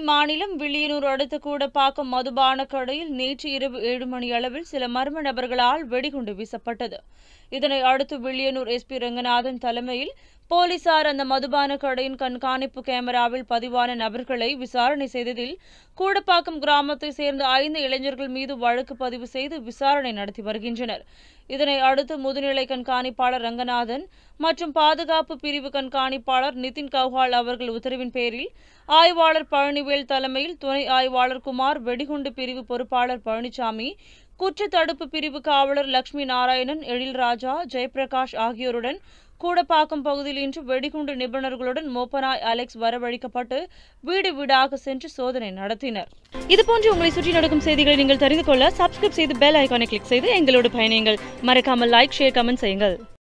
மாநிலம் வில்லியனூர் அடுத்த கூடப்பாக்கம் மதுபான கடையில் நேற்று இரவு ஏழு மணி அளவில் சில மர்ம நபர்களால் வெடிகுண்டு வீசப்பட்டது இதனை அடுத்து வில்லியனூர் எஸ்பி ரங்கநாதன் தலைமையில் போலீசார் அந்த மதுபான கடையின் கண்காணிப்பு கேமராவில் பதிவான நபர்களை விசாரணை செய்ததில் கூடப்பாக்கம் கிராமத்தை சேர்ந்த ஐந்து இளைஞர்கள் மீது வழக்கு பதிவு செய்து விசாரணை நடத்தி வருகின்றனர் இதனை அடுத்து முதுநிலை கண்காணிப்பாளர் ரங்கநாதன் மற்றும் பாதுகாப்பு பிரிவு கண்காணிப்பாளர் நிதின் கவ்ஹால் அவர்கள் உத்தரவின் பேரில் ஆய்வாளர் பழனிவேல் தலைமையில் துணை ஆய்வாளர் குமார் வெடிகுண்டு பிரிவு பொறுப்பாளர் பழனிசாமி குற்றத்தடுப்பு பிரிவு காவலர் லட்சுமி நாராயணன் எழில்ராஜா ஜெயபிரகாஷ் ஆகியோருடன் கூடப்பாக்கம் பகுதியில் இன்று வெடிகுண்டு நிபுணர்களுடன் மோப்பனாய் அலெக்ஸ் வரவழைக்கப்பட்டு வீடு வீடாக சென்று சோதனை நடத்தினர் இதுபோன்று உங்களை சுற்றி நடக்கும் செய்திகளை நீங்கள் தெரிந்து கொள்ள சப்ஸ்கிரைப் செய்து பெல் ஐகானை கிளிக் செய்து எங்களோடு பயணியுங்கள் மறக்காமல் லைக் ஷேர் கமெண்ட் செய்யுங்கள்